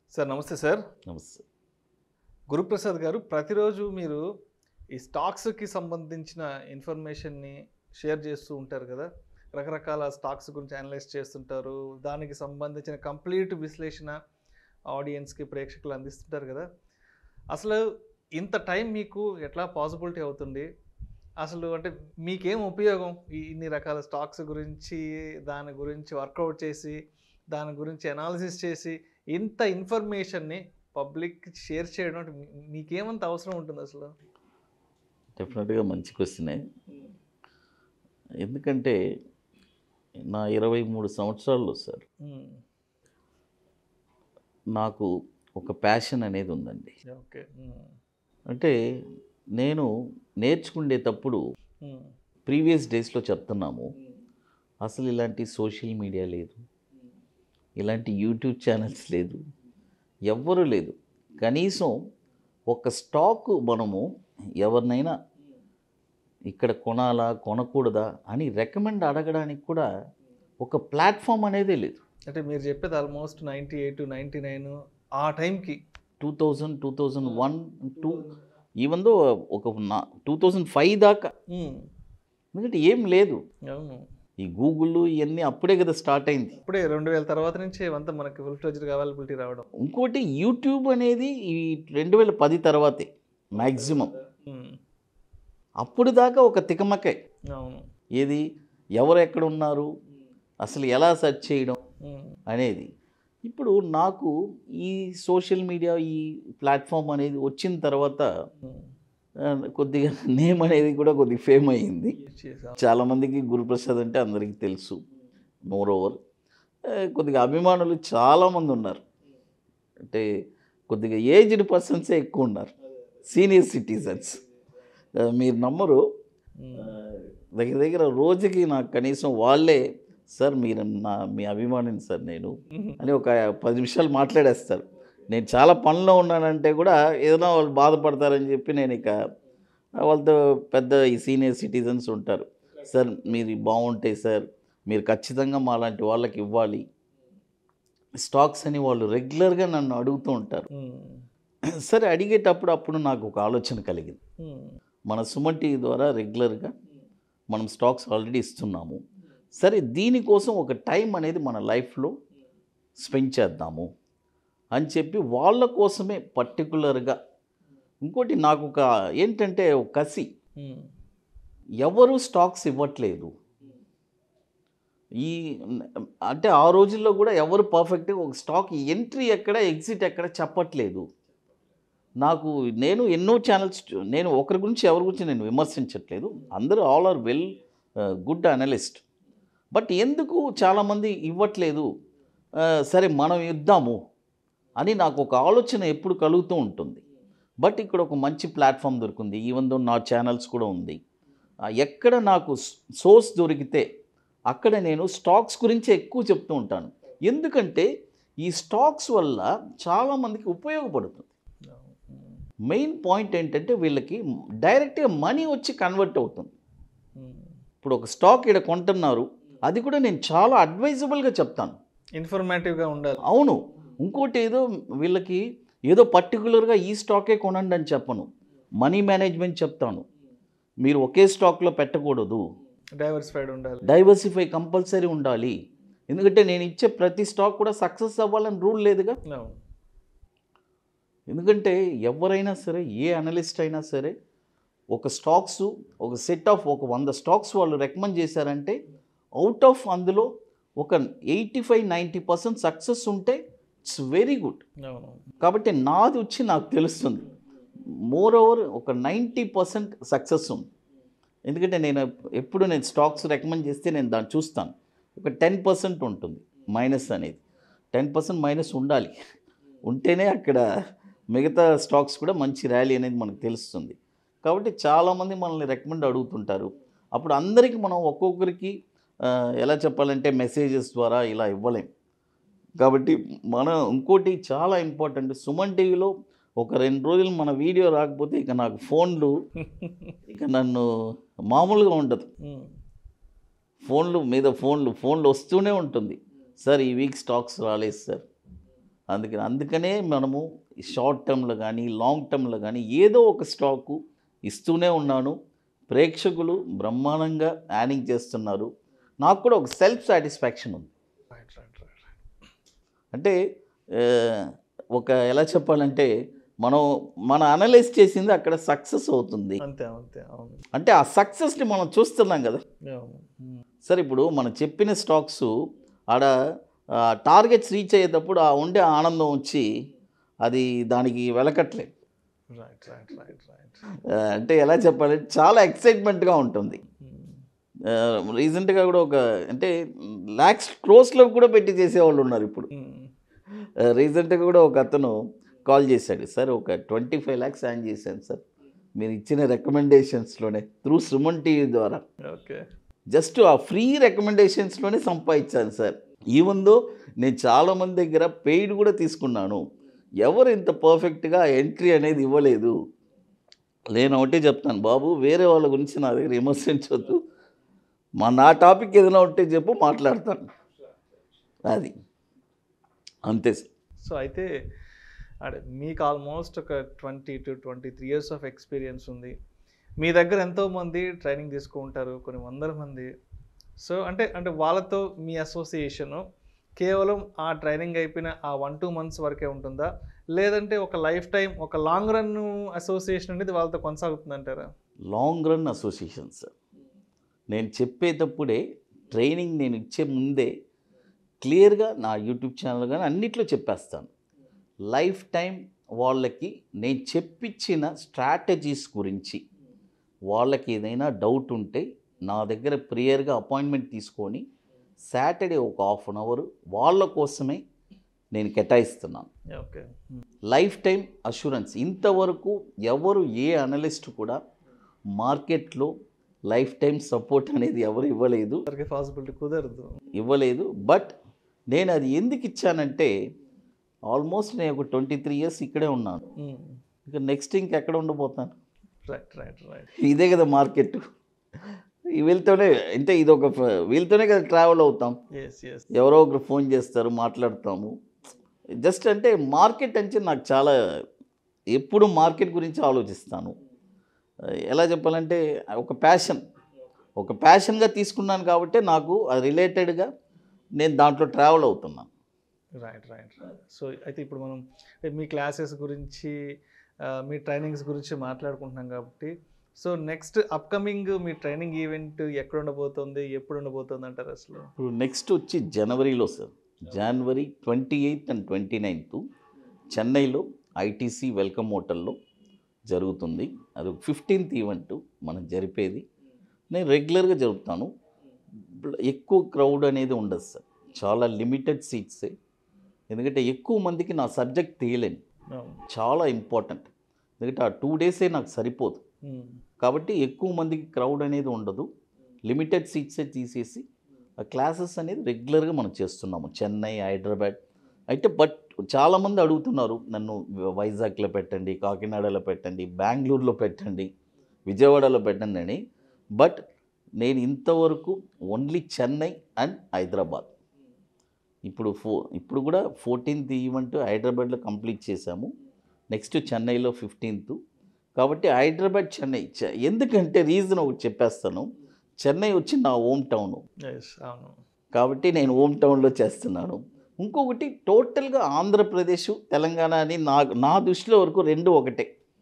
Sir నమస్తే sir నమస్తే గురుప్రసాద్ గారు ప్రతిరోజు మీరు ఈ స్టాక్స్కి సంబంధించిన ఇన్ఫర్మేషన్ని షేర్ చేస్తూ ఉంటారు కదా రకరకాల స్టాక్స్ గురించి అనలైజ్ చేస్తుంటారు దానికి సంబంధించిన కంప్లీట్ విశ్లేషణ ఆడియన్స్కి ప్రేక్షకులు అందిస్తుంటారు కదా అసలు ఇంత టైం మీకు ఎట్లా పాసిబిలిటీ అవుతుంది అసలు అంటే మీకేం ఉపయోగం ఈ ఇన్ని రకాల స్టాక్స్ గురించి దాని గురించి వర్కౌట్ చేసి దాని గురించి అనాలిసిస్ చేసి ఇంత ఇన్ఫర్మేషన్ని పబ్లిక్ షేర్ చేయడం అంటే మీ- మీకేమంత అవసరం ఉంటుంది అసలు డెఫినెట్గా మంచి క్వశ్చనే ఎందుకంటే నా ఇరవై మూడు సంవత్సరాల్లో సార్ మ్మ్. నాకు ఒక ప్యాషన్ అనేది ఉందండి ఓకే మ్మ్. అంటే నేను నేర్చుకునేటప్పుడు మ్మ్. ప్రీవియస్ డేస్లో చెప్తున్నాము అసలు ఇలాంటి సోషల్ మీడియా లేదు ఇలాంటి యూట్యూబ్ ఛానల్స్ లేదు ఎవ్వరూ లేదు కనీసం ఒక స్టాక్ మనము ఎవరినైనా ఇక్కడ కొనాలా కొనకూడదా అని రికమెండ్ అడగడానికి కూడా ఒక ప్లాట్ఫామ్ అనేదే లేదు అంటే మీరు చెప్పేది almost ninety eight ninety nine ఆ టైంకి two thousand two thousand one two even though ఒక టూ థౌజండ్ ఫైవ్ దాకా ఎందుకంటే ఏం లేదు అవును ఈ గూగుల్ ఇవన్నీ అప్పుడే కదా స్టార్ట్ అయింది ఇప్పుడే రెండు వేల తర్వాత నుంచి ఇవంతా మనకి ఫుల్ ఫ్లెజ్డ్గా అవైలబిలిటీ రావడం ఇంకోటి యూట్యూబ్ అనేది ఈ రెండు వేల పది తర్వాతే మ్యాక్సిమం మ్మ్. అప్పుడు దాకా ఒక తికమకే అవును ఏది ఎవరు ఎక్కడ ఉన్నారు అసలు ఎలా సెర్చ్ చేయడం మ్మ్. అనేది ఇప్పుడు నాకు ఈ సోషల్ మీడియా ఈ ప్లాట్ఫామ్ అనేది వచ్చిన తర్వాత మ్మ్. ఆ, కొద్దిగా నేమ్ అనేది కూడా కొద్దిగా ఫేమ్ అయ్యింది చేసాం. చాలామందికి గురుప్రసాద్ అంటే అందరికీ తెలుసు మోర్ ఓవర్ కొద్దిగా అభిమానులు చాలామంది ఉన్నారు అంటే కొద్దిగా ఏజ్డ్ పర్సన్సే ఎక్కువ ఉన్నారు సీనియర్ సిటిజన్స్ మీరు నమ్మరు మ్మ్. దగ్గర దగ్గర రోజుకి నాకు కనీసం వాళ్ళే సార్ మీరు నా మీ అభిమానిని సార్ నేను మ్మ్. అని ఒక పది నిమిషాలు మాట్లాడేస్తారు నేను చాలా పనిలో ఉన్నానంటే కూడా ఏదైనా వాళ్ళు బాధపడతారని చెప్పి నేను ఇక వాళ్ళతో పెద్ద ఈ సీనియర్ సిటిజన్స్ ఉంటారు సార్ మీరు బాగుంటాయి సార్ మీరు ఖచ్చితంగా మాలాంటి వాళ్ళకి ఇవ్వాలి స్టాక్స్ అని వాళ్ళు రెగ్యులర్గా నన్ను అడుగుతూ ఉంటారు మ్మ్. సరే అడిగేటప్పుడు అప్పుడు నాకు ఒక ఆలోచన కలిగింది మ్మ్. మన సుమన్ టీవీ ద్వారా రెగ్యులర్గా మనం స్టాక్స్ ఆల్రెడీ ఇస్తున్నాము సరే దీనికోసం ఒక టైం అనేది మన లైఫ్లో స్పెండ్ చేద్దాము అని చెప్పి వాళ్ళ కోసమే పర్టికులర్గా ఇంకోటి నాకు ఒక ఏంటంటే ఒక కసి మ్మ్. ఎవరు స్టాక్స్ ఇవ్వట్లేదు ఈ అంటే ఆ రోజుల్లో కూడా ఎవరు పర్ఫెక్ట్గా ఒక స్టాక్ ఎంట్రీ ఎక్కడ ఎగ్జిట్ ఎక్కడ చెప్పట్లేదు నాకు నేను ఎన్నో ఛానల్స్ నేను ఒకరి గురించి ఎవరి గురించి నేను విమర్శించట్లేదు అందరూ all are well good analyst but ఎందుకు చాలామంది ఇవ్వట్లేదు ఆ, సరే మనం ఇద్దాము అని నాకు ఒక ఆలోచన ఎప్పుడు కలుగుతూ ఉంటుంది బట్ ఇక్కడ ఒక మంచి ప్లాట్ఫామ్ దొరికింది ఈవెన్ దో నా ఛానల్స్ కూడా ఉంది ఆ, ఎక్కడ నాకు సోర్స్ దొరికితే అక్కడ నేను స్టాక్స్ గురించి ఎక్కువ చెప్తూ ఉంటాను ఎందుకంటే ఈ స్టాక్స్ వల్ల చాలామందికి ఉపయోగపడుతుంది మ్మ్. మెయిన్ పాయింట్ ఏంటంటే వీళ్ళకి డైరెక్ట్గా మనీ వచ్చి కన్వర్ట్ అవుతుంది మ్మ్. ఇప్పుడు ఒక స్టాక్ ఇక్కడ కొంటున్నారు అది కూడా నేను చాలా అడ్వైజబుల్గా చెప్తాను ఇన్ఫర్మేటివ్గా ఉండాలి అవును ఇంకోటి ఏదో వీళ్ళకి ఏదో పర్టికులర్గా ఈ స్టాకే కొనండి అని చెప్పను మనీ మేనేజ్మెంట్ చెప్తాను మీరు ఒకే స్టాక్లో పెట్టకూడదు డైవర్సిఫైడ్ ఉండాలి డైవర్సిఫై కంపల్సరీ ఉండాలి ఎందుకంటే నేను ఇచ్చే ప్రతి స్టాక్ కూడా సక్సెస్ అవ్వాలని రూల్ లేదుగా అవును ఎందుకంటే ఎవరైనా సరే ఏ అనలిస్ట్ అయినా సరే ఒక స్టాక్స్ ఒక సెట్ ఆఫ్ ఒక వంద స్టాక్స్ వాళ్ళు రికమెండ్ చేశారంటే అవుట్ ఆఫ్ అందులో ఒక eighty five ninety percent success ఉంటే ఇట్స్ వెరీ గుడ్ అవును కాబట్టి నాది వచ్చి నాకు తెలుస్తుంది మోర్ ఓవర్ ఒక నైంటీ పర్సెంట్ సక్సెస్ ఉంది ఎందుకంటే నేను ఎప్పుడు నేను స్టాక్స్ రికమెండ్ చేస్తే నేను దాన్ని చూస్తాను ఒక టెన్ పర్సెంట్ ఉంటుంది మైనస్ అనేది టెన్ పర్సెంట్ మైనస్ ఉండాలి ఉంటేనే అక్కడ మిగతా స్టాక్స్ కూడా మంచి ర్యాలీ అనేది మనకు తెలుస్తుంది కాబట్టి చాలామంది మనల్ని రికమెండ్ అడుగుతుంటారు అప్పుడు అందరికీ మనం ఒక్కొక్కరికి ఆ, ఎలా చెప్పాలంటే మెసేజెస్ ద్వారా ఇలా ఇవ్వలేం కాబట్టి మన ఇంకోటి చాలా ఇంపార్టెంట్ సుమన్ టీవీలో ఒక రెండు రోజులు మన వీడియో రాకపోతే ఇక నాకు ఫోన్లు ఇక నన్ను మామూలుగా ఉండదు మ్మ్. ఫోన్లు మీద ఫోన్లు ఫోన్లు వస్తూనే ఉంటుంది సార్ ఈ వీక్ స్టాక్స్ రాలేదు సార్ అందుకని అందుకనే మనము షార్ట్ టర్మ్లో కానీ లాంగ్ టర్మ్లో కానీ ఏదో ఒక స్టాకు ఇస్తూనే ఉన్నాను ప్రేక్షకులు బ్రహ్మాండంగా యానింగ్ చేస్తున్నారు నాకు కూడా ఒక సెల్ఫ్ సాటిస్ఫాక్షన్ ఉంది రైట్ రైట్ రైట్ అంటే ఆ, ఒక ఎలా చెప్పాలంటే మనం మన అనలైజ్ చేసింది అక్కడ సక్సెస్ అవుతుంది అంతే అంతే అవును అంటే ఆ సక్సెస్ని మనం చూస్తున్నాం కదా అవును ఉమ్. సరే ఇప్పుడు మనం చెప్పిన స్టాక్స్ ఆడ టార్గెట్స్ రీచ్ అయ్యేటప్పుడు ఆ ఉండే ఆనందం వచ్చి అది దానికి వెలకట్లేదు రైట్ రైట్ రైట్ రైట్ ఆ, అంటే ఎలా చెప్పాలంటే చాలా ఎక్సైట్మెంట్గా ఉంటుంది ఉమ్. రీసెంట్గా కూడా ఒక అంటే ల్యాక్స్ క్రోస్లో కూడా పెట్టి చేసేవాళ్ళు ఉన్నారు ఇప్పుడు ఉమ్. రీసెంట్గా కూడా ఒక అతను కాల్ చేశాడు సార్ ఒక ట్వంటీ ఫైవ్ ల్యాక్స్ యాన్ చేశాను సార్ మీరు ఇచ్చిన రికమెండేషన్స్లోనే త్రూ సుమన్ టీవీ ద్వారా ఓకే జస్ట్ ఆ ఫ్రీ రికమెండేషన్స్లోనే సంపాదించాను సార్ ఈవెందో నేను చాలామంది దగ్గర పెయిడ్ కూడా తీసుకున్నాను ఎవరు ఇంత పర్ఫెక్ట్గా ఎంట్రీ అనేది ఇవ్వలేదు నేను ఒకటే చెప్తాను బాబు వేరే వాళ్ళ గురించి నా దగ్గర విమర్శించవద్దు మా నా టాపిక్ ఏదైనా ఉంటే చెప్పు మాట్లాడతాను అది అంతే సార్ సో అయితే అదే మీకు ఆల్మోస్ట్ ఒక twenty two twenty three years of experience ఉంది మీ దగ్గర ఎంతోమంది ట్రైనింగ్ తీసుకుంటారు కొన్ని వందల మంది సో అంటే అంటే వాళ్ళతో మీ అసోసియేషను కేవలం ఆ ట్రైనింగ్ అయిపోయిన ఆ వన్ టూ మంత్స్ వరకే ఉంటుందా లేదంటే ఒక లైఫ్ టైం ఒక లాంగ్ రన్ అసోసియేషన్ అనేది వాళ్ళతో కొనసాగుతుందంటారా లాంగ్ రన్ అసోసియేషన్ సార్ నేను చెప్పేటప్పుడే ట్రైనింగ్ నేను ఇచ్చే ముందే క్లియర్గా నా యూట్యూబ్ ఛానల్ కానీ అన్నిట్లో చెప్పేస్తాను లైఫ్ టైం వాళ్ళకి నేను చెప్పించిన స్ట్రాటజీస్ గురించి వాళ్ళకి ఏదైనా డౌట్ ఉంటే నా దగ్గర ప్రియర్గా అపాయింట్మెంట్ తీసుకొని సాటర్డే ఒక హాఫ్ అన్ అవర్ వాళ్ళ కోసమే నేను కేటాయిస్తున్నాను ఓకే లైఫ్ టైం అష్యూరెన్స్ ఇంతవరకు ఎవరు ఏ అనలిస్ట్ కూడా మార్కెట్లో లైఫ్ టైం సపోర్ట్ అనేది ఎవరు ఇవ్వలేదు అందరికీ పాసిబిలిటీ కుదరదు ఇవ్వలేదు బట్ నేను అది ఎందుకు ఇచ్చానంటే ఆల్మోస్ట్ నేను ఒక ట్వంటీ త్రీ ఇయర్స్ ఇక్కడే ఉన్నాను ఇక నెక్స్ట్ ఇంకెక్కడ ఉండబోతాను రైట్ రైట్ రైట్ ఇదే కదా మార్కెట్ వీళ్ళతోనే అంటే ఇది ఒక వీళ్ళతోనే కదా ట్రావెల్ అవుతాం ఎస్ ఎస్ ఎవరో ఒకరు ఫోన్ చేస్తారు మాట్లాడతాము జస్ట్ అంటే మార్కెట్ అంటే నాకు చాలా ఎప్పుడు మార్కెట్ గురించి ఆలోచిస్తాను ఎలా చెప్పాలంటే ఒక ప్యాషన్ ఒక ప్యాషన్గా తీసుకున్నాను కాబట్టి నాకు అది రిలేటెడ్గా నేను దాంట్లో ట్రావెల్ అవుతున్నాను రైట్ రైట్ సో అయితే ఇప్పుడు మనం మీ క్లాసెస్ గురించి ఆ, మీ ట్రైనింగ్స్ గురించి మాట్లాడుకుంటున్నాం కాబట్టి సో నెక్స్ట్ అప్కమింగ్ మీ ట్రైనింగ్ ఈవెంట్ ఎక్కడ ఉండబోతుంది ఎప్పుడు ఉండబోతుంది అంటారు అసలు ఇప్పుడు నెక్స్ట్ వచ్చి జనవరిలో sir January twenty eighth and twenty ninth చెన్నైలో ఐటీసీ వెల్కమ్ హోటల్లో జరుగుతుంది అది ఫిఫ్టీన్త్ ఈవెంట్ మనం జరిపేది నేను రెగ్యులర్గా జరుపుతాను ఎక్కువ క్రౌడ్ అనేది ఉండదు సార్ చాలా లిమిటెడ్ సీట్సే ఎందుకంటే ఎక్కువ మందికి నా సబ్జెక్ట్ తీయలేను అవును. చాలా ఇంపార్టెంట్ ఎందుకంటే ఆ టూ డేసే నాకు సరిపోదు ఉమ్. కాబట్టి ఎక్కువ మందికి క్రౌడ్ అనేది ఉండదు లిమిటెడ్ సీట్సే తీసేసి ఆ క్లాసెస్ అనేది రెగ్యులర్గా మనం చేస్తున్నాము చెన్నై హైదరాబాద్ అయితే బట్ చాలామంది అడుగుతున్నారు నన్ను వైజాగ్లో పెట్టండి కాకినాడలో పెట్టండి బెంగళూరులో పెట్టండి విజయవాడలో పెట్టండి అని బట్ నేను ఇంతవరకు ఓన్లీ చెన్నై అండ్ హైదరాబాద్ ఇప్పుడు ఫో ఇప్పుడు కూడా ఫోర్టీన్త్ ఈవెంట్ హైదరాబాద్లో కంప్లీట్ చేశాము నెక్స్ట్ చెన్నైలో ఫిఫ్టీన్త్ కాబట్టి హైదరాబాద్ చెన్నై చె- ఎందుకంటే రీజన్ ఒకటి చెప్పేస్తాను చెన్నై వచ్చి నా హోమ్ టౌన్ Yes, అవును కాబట్టి నేను హోమ్ టౌన్లో చేస్తున్నాను ఇంకొకటి టోటల్గా ఆంధ్రప్రదేశ్ తెలంగాణ అని నా నా దృష్టిలో వరకు రెండు ఒకటే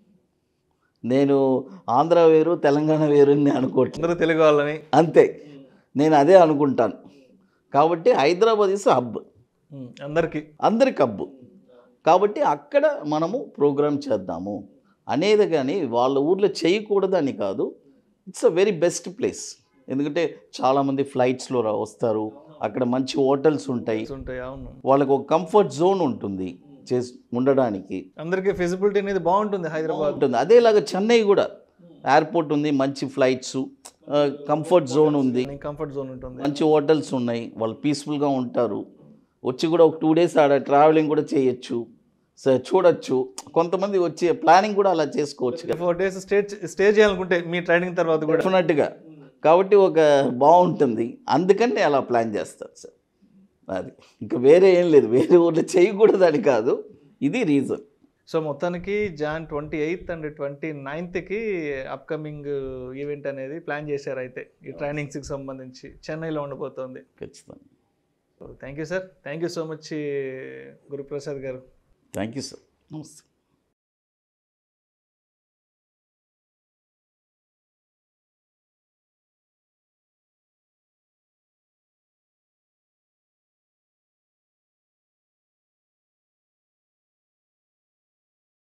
నేను ఆంధ్ర వేరు తెలంగాణ వేరు అని నేను అనుకోవట్లేదు అందరూ తెలుగు వాళ్ళని అంతే నేను అదే అనుకుంటాను కాబట్టి హైదరాబాద్ ఇస్ హబ్ ఉమ్. అందరికీ అందరికి హబ్బు కాబట్టి అక్కడ మనము ప్రోగ్రామ్ చేద్దాము అనేది కానీ వాళ్ళ ఊర్లో చేయకూడదని కాదు it's a very best place ఎందుకంటే చాలామంది ఫ్లైట్స్లో రా వస్తారు అక్కడ మంచి హోటల్స్ ఉంటాయి ఉంటాయి అవును వాళ్ళకు ఒక కంఫర్ట్ జోన్ ఉంటుంది చేసి ఉండడానికి అందరికీ ఫిజిబిలిటీ అనేది బాగుంటుంది హైదరాబాద్ ఉంటుంది అదేలాగా చెన్నై కూడా ఎయిర్పోర్ట్ ఉంది మంచి ఫ్లైట్స్ కంఫర్ట్ జోన్ ఉంది కంఫర్ట్ జోన్ ఉంటుంది మంచి హోటల్స్ ఉన్నాయి వాళ్ళు పీస్ఫుల్గా ఉంటారు వచ్చి కూడా ఒక టూ డేస్ ఆడ ట్రావెలింగ్ కూడా చేయొచ్చు సో చూడొచ్చు కొంతమంది వచ్చే ప్లానింగ్ కూడా అలా చేసుకోవచ్చు కదా ఫోర్ డేస్ స్టే స్టే చేయాలనుకుంటే మీ ట్రైనింగ్ తర్వాత కూడా డెఫినెట్గా కాబట్టి ఒక బాగుంటుంది అందుకని నేను అలా ప్లాన్ చేస్తాను సార్ అది ఇంకా వేరే ఏం లేదు వేరే ఊర్లో చేయకూడదని కాదు ఇది రీజన్ సో మొత్తానికి Jan twenty eighth and twenty నైన్త్కి అప్కమింగ్ ఈవెంట్ అనేది ప్లాన్ చేశారు అయితే ఈ ట్రైనింగ్స్కి సంబంధించి చెన్నైలో ఉండబోతోంది ఖచ్చితంగా thank you sir thank you so much Guruprasad garu thank you sir నమస్తే